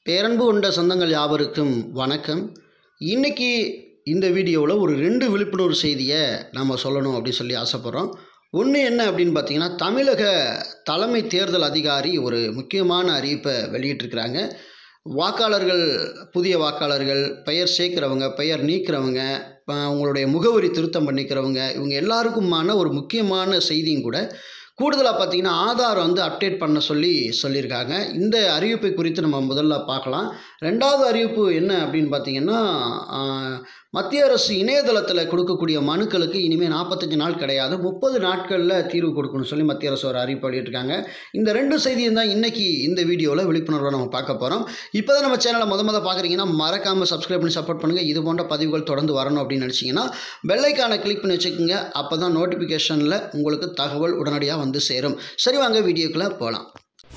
பேரன்பு கொண்ட சொந்தங்கள் யாவருக்கும் வணக்கம் இன்னைக்கு இந்த வீடியோவில் ஒரு ரெண்டு விழிப்புணர்வு செய்தியை நம்ம சொல்லணும் அப்படின்னு சொல்லி ஆசைப்பட்றோம் ஒன்று என்ன அப்படின்னு பார்த்தீங்கன்னா தமிழக தலைமை தேர்தல் அதிகாரி ஒரு முக்கியமான அறிவிப்பை வெளியிட்டிருக்கிறாங்க வாக்காளர்கள் புதிய வாக்காளர்கள் பெயர் சேர்க்கிறவங்க பெயர் நீக்கிறவங்க அஹ் உங்களுடைய முகவரி திருத்தம் பண்ணிக்கிறவங்க இவங்க எல்லாருக்குமான ஒரு முக்கியமான செய்தியும் கூட கூடுதலாக பார்த்தீங்கன்னா ஆதார் வந்து அப்டேட் பண்ண சொல்லி சொல்லியிருக்காங்க இந்த அறிவிப்பை குறித்து நம்ம முதல்ல பார்க்கலாம் ரெண்டாவது அறிவிப்பு என்ன அப்படின்னு பார்த்தீங்கன்னா ஆஹ், மத்திய அரசு இணையதளத்தில் கொடுக்கக்கூடிய மனுக்களுக்கு இனிமேல் நாற்பத்தஞ்சு நாள் கிடையாது முப்பது நாட்களில் தீர்வு கொடுக்கணும்னு சொல்லி மத்திய அரசு ஒரு அறிவிப்பு வெளியிட்டிருக்காங்க இந்த ரெண்டு செய்தியும் தான் இன்னைக்கு இந்த வீடியோவில் விழிப்புணர்வை நம்ம பார்க்க போகிறோம் இப்போ தான் நம்ம சேனலை முத முத பார்க்குறீங்கன்னா மறக்காமல் சப்ஸ்கிரைப் பண்ணி சப்போர்ட் பண்ணுங்கள் இது போன்ற பதிவுகள் தொடர்ந்து வரணும் அப்படின்னு நினச்சிங்கன்னா பெல்லைக்கான கிளிக் பண்ணி வச்சுக்கோங்க அப்போ தான் நோட்டிஃபிகேஷனில் உங்களுக்கு தகவல் உடனடியாக வந்து சேரும் சரி வாங்க வீடியோக்குள்ளே போகலாம்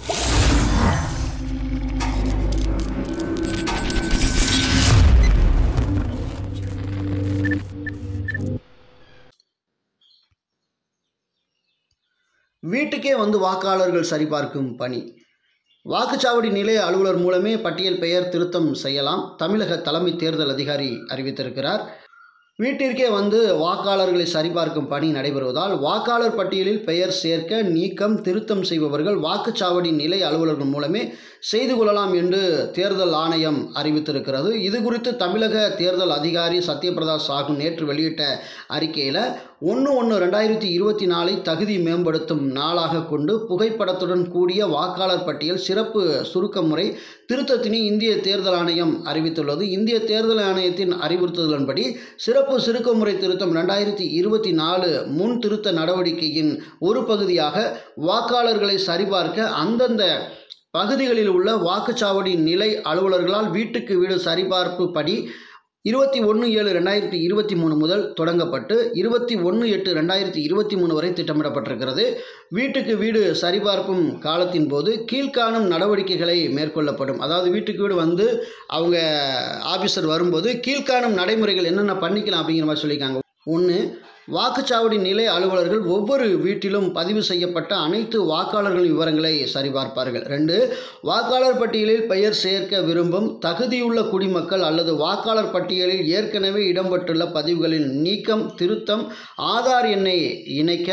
வீட்டுக்கே வந்து வாக்காளர்கள் சரிபார்க்கும் பணி வாக்குச்சாவடி நிலைய அலுவலர் மூலமே பட்டியல் பெயர் திருத்தம் செய்யலாம் தமிழக தலைமை தேர்தல் அதிகாரி அறிவித்திருக்கிறார் வீட்டிற்கே வந்து வாக்காளர்களை சரிபார்க்கும் பணி நடைபெறுவதால் வாக்காளர் பட்டியலில் பெயர் சேர்க்க நீக்கம் திருத்தம் செய்பவர்கள் வாக்குச்சாவடி நிலை அலுவலர்கள் மூலமே செய்து கொள்ளலாம் என்று தேர்தல் ஆணையம் அறிவித்திருக்கிறது இது குறித்து தமிழக தேர்தல் அதிகாரி சத்யபிரதா சாகு நேற்று வெளியிட்ட அறிக்கையில் ஒன்று ஒன்று ரெண்டாயிரத்தி இருபத்தி நாலை தகுதி மேம்படுத்தும் நாளாக கொண்டு புகைப்படத்துடன் கூடிய வாக்காளர் பட்டியல் சிறப்பு சுருக்க முறை திருத்தத்தினை இந்திய தேர்தல் ஆணையம் அறிவித்துள்ளது இந்திய தேர்தல் ஆணையத்தின் அறிவுறுத்தலின்படி சிறப்பு சுருக்க முறை திருத்தம் ரெண்டாயிரத்தி இருபத்தி நாலு முன் திருத்த நடவடிக்கையின் ஒரு பகுதியாக வாக்காளர்களை சரிபார்க்க அந்தந்த பகுதிகளில் உள்ள வாக்குச்சாவடி நிலை அலுவலர்களால் வீட்டுக்கு வீடு சரிபார்ப்பு படி இருபத்தி ஒன்று ஏழு ரெண்டாயிரத்தி இருபத்தி மூணு முதல் தொடங்கப்பட்டு இருபத்தி ஒன்று எட்டு ரெண்டாயிரத்தி இருபத்தி மூணு வரை திட்டமிடப்பட்டிருக்கிறது வீட்டுக்கு வீடு சரிபார்க்கும் காலத்தின் போது கீழ்காணும் நடவடிக்கைகளை மேற்கொள்ளப்படும் அதாவது வீட்டுக்கு வீடு வந்து அவங்க ஆஃபீஸர் வரும்போது கீழ்காணும் நடைமுறைகள் என்னென்ன பண்ணிக்கலாம் அப்படிங்கிற மாதிரி சொல்லியிருக்காங்க ஒன்று வாக்குச்சாவடி நிலை அலுவலர்கள் ஒவ்வொரு வீட்டிலும் பதிவு செய்யப்பட்ட அனைத்து வாக்காளர்களின் விவரங்களை சரிபார்ப்பார்கள் ரெண்டு வாக்காளர் பட்டியலில் பெயர் சேர்க்க விரும்பும் தகுதியுள்ள குடிமக்கள் அல்லது வாக்காளர் பட்டியலில் ஏற்கனவே இடம்பெற்றுள்ள பதிவுகளின் நீக்கம் திருத்தம் ஆதார் எண்ணை இணைக்க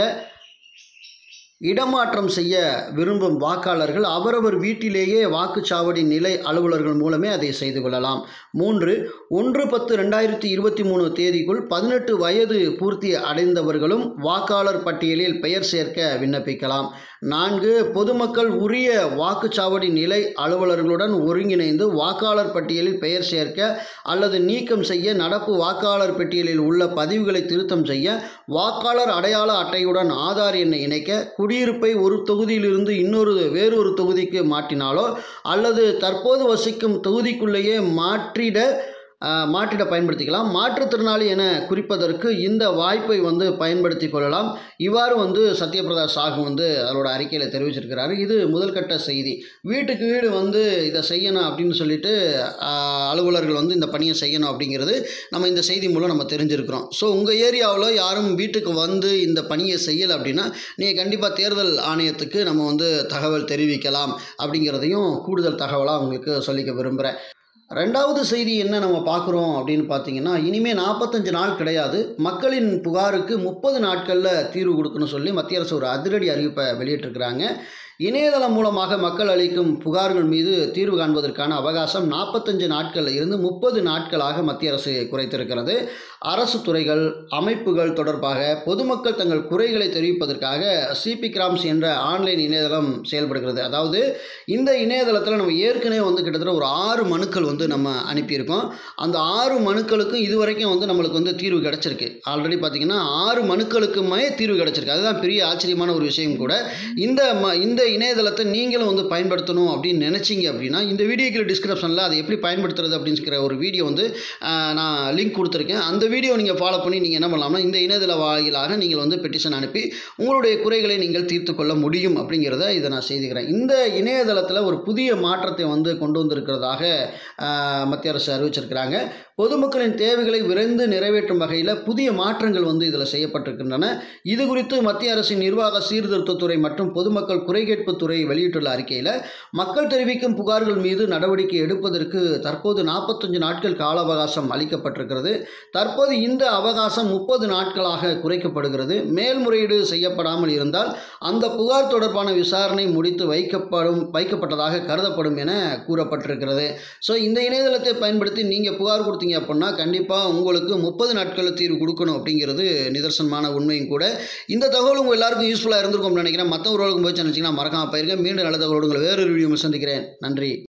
இடமாற்றம் செய்ய விரும்பும் வாக்காளர்கள் அவரவர் வீட்டிலேயே வாக்குச்சாவடி நிலை அலுவலர்கள் மூலமே அதை செய்து கொள்ளலாம் மூன்று ஒன்று பத்து ரெண்டாயிரத்தி இருபத்தி மூணு தேதிக்குள் பதினெட்டு வயது பூர்த்தி அடைந்தவர்களும் வாக்காளர் பட்டியலில் பெயர் சேர்க்க விண்ணப்பிக்கலாம் நான்கு பொதுமக்கள் உரிய வாக்குச்சாவடி நிலை அலுவலர்களுடன் ஒருங்கிணைந்து வாக்காளர் பட்டியலில் பெயர் சேர்க்க அல்லது நீக்கம் செய்ய நடப்பு வாக்காளர் பட்டியலில் உள்ள பதிவுகளை திருத்தம் செய்ய வாக்காளர் அடையாள அட்டையுடன் ஆதார் எண்ணை இணைக்க குடியிருப்பை ஒரு தொகுதியிலிருந்து இன்னொரு வேறொரு தொகுதிக்கு மாற்றினாலோ அல்லது தற்போது வசிக்கும் தொகுதிக்குள்ளேயே மாற்றிட அஹ், மாற்றிட பயன்படுத்திக்கலாம் மாற்றுத்திறனாளி என குறிப்பதற்கு இந்த வாய்ப்பை வந்து பயன்படுத்தி கொள்ளலாம் இவ்வாறு வந்து சத்யபிரதா சாகு வந்து அதோட அறிக்கையில் தெரிவிச்சிருக்கிறாரு இது முதல்கட்ட செய்தி வீட்டுக்கு வீடு வந்து இதை செய்யணும் அப்படின்னு சொல்லிட்டு அஹ், அலுவலர்கள் வந்து இந்த பணியை செய்யணும் அப்படிங்கிறது நம்ம இந்த செய்தி மூலம் நம்ம தெரிஞ்சிருக்கிறோம் ஸோ உங்கள் ஏரியாவில் யாரும் வீட்டுக்கு வந்து இந்த பணியை செய்யலை அப்படின்னா நீங்கள் கண்டிப்பாக தேர்தல் ஆணையத்துக்கு நம்ம வந்து தகவல் தெரிவிக்கலாம் அப்படிங்கிறதையும் கூடுதல் தகவலாக உங்களுக்கு சொல்லிக்க விரும்புகிறேன் ரெண்டாவது செய்தி என்ன நம்ம பார்க்குறோம் அப்படின்னு பார்த்தீங்கன்னா இனிமேல் நாற்பத்தஞ்சு நாள் கிடையாது மக்களின் புகாருக்கு முப்பது நாட்களில் தீர்வு கொடுக்கணும்னு சொல்லி மத்திய அரசு ஒரு அதிரடி அறிவிப்பை வெளியிட்டிருக்கிறாங்க இணையதளம் மூலமாக மக்கள் அளிக்கும் புகார்கள் மீது தீர்வு காண்பதற்கான அவகாசம் நாற்பத்தஞ்சு நாட்களில் இருந்து முப்பது நாட்களாக மத்திய அரசு குறைத்திருக்கிறது அரசு துறைகள் அமைப்புகள் தொடர்பாக பொதுமக்கள் தங்கள் குறைகளை தெரிவிப்பதற்காக சிபி கிராம்ஸ் என்ற ஆன்லைன் இணையதளம் செயல்படுகிறது அதாவது இந்த இணையதளத்தில் நம்ம ஏற்கனவே வந்து கிட்டத்தட்ட ஒரு ஆறு மனுக்கள் வந்து நம்ம அனுப்பியிருக்கோம் அந்த ஆறு மனுக்களுக்கும் இதுவரைக்கும் வந்து நம்மளுக்கு வந்து தீர்வு கிடச்சிருக்கு ஆல்ரெடி பார்த்திங்கன்னா ஆறு மனுக்களுக்குமே தீர்வு கிடச்சிருக்கு அதுதான் பெரிய ஆச்சரியமான ஒரு விஷயம் கூட இந்த ம இந்த இணையதளத்தை நீங்களும் வந்து பயன்படுத்தணும் அப்படின்னு நினச்சிங்க அப்படின்னா இந்த வீடியோக்கு டிஸ்கிரிப்ஷனில் அதை எப்படி பயன்படுத்துறது அப்படிங்கிற ஒரு வீடியோ வந்து ஆஹ், நான் லிங்க் கொடுத்துருக்கேன் அந்த வீடியோ நீங்கள் ஃபாலோ பண்ணி நீங்கள் என்ன பண்ணலாம்னா இந்த இணையதள வாயிலாக நீங்கள் வந்து பெட்டிஷன் அனுப்பி உங்களுடைய குறைகளை நீங்கள் தீர்த்து கொள்ள முடியும் அப்படிங்கிறத இதை நான் செய்துக்கிறேன் இந்த இணையதளத்தில் ஒரு புதிய மாற்றத்தை வந்து கொண்டு வந்திருக்கிறதாக ஆஹ், மத்திய அரசு அறிவிச்சிருக்கிறாங்க பொதுமக்களின் தேவைகளை விரைந்து நிறைவேற்றும் வகையில் புதிய மாற்றங்கள் வந்து இதில் செய்யப்பட்டிருக்கின்றன இது குறித்து மத்திய அரசின் நிர்வாக சீர்திருத்தத்துறை மற்றும் பொதுமக்கள் குறை கேட்கும் கேட்புத்துறை வெளியிட்டுள்ள அறிக்கையில் மக்கள் தெரிவிக்கும் புகார்கள் மீது நடவடிக்கை எடுப்பதற்கு தற்போது நாற்பத்தஞ்சு நாட்கள் கால அவகாசம் அளிக்கப்பட்டிருக்கிறது தற்போது இந்த அவகாசம் முப்பது நாட்களாக குறைக்கப்படுகிறது மேல்முறையீடு செய்யப்படாமல் இருந்தால் அந்த புகார் தொடர்பான விசாரணை முடித்து வைக்கப்படும் வைக்கப்பட்டதாக கருதப்படும் என கூறப்பட்டிருக்கிறது ஸோ இந்த இணையதளத்தை பயன்படுத்தி நீங்கள் புகார் கொடுத்தீங்க அப்படின்னா கண்டிப்பாக உங்களுக்கு முப்பது நாட்களில் தீர்வு கொடுக்கணும் அப்படிங்கிறது நிதர்சனமான உண்மையும் கூட இந்த தகவல் உங்கள் எல்லாருக்கும் யூஸ்ஃபுல்லாக இருந்திருக்கும்னு நினைக்கிறேன் மற்றவர்களுக்கும் போய் நினச்சிங்கன்னா மறக்காம போயிருங்க மீண்டும் நல்ல தகவலோடு உங்களை வேறொரு வீடியோ சந்திக்கிறேன் நன்றி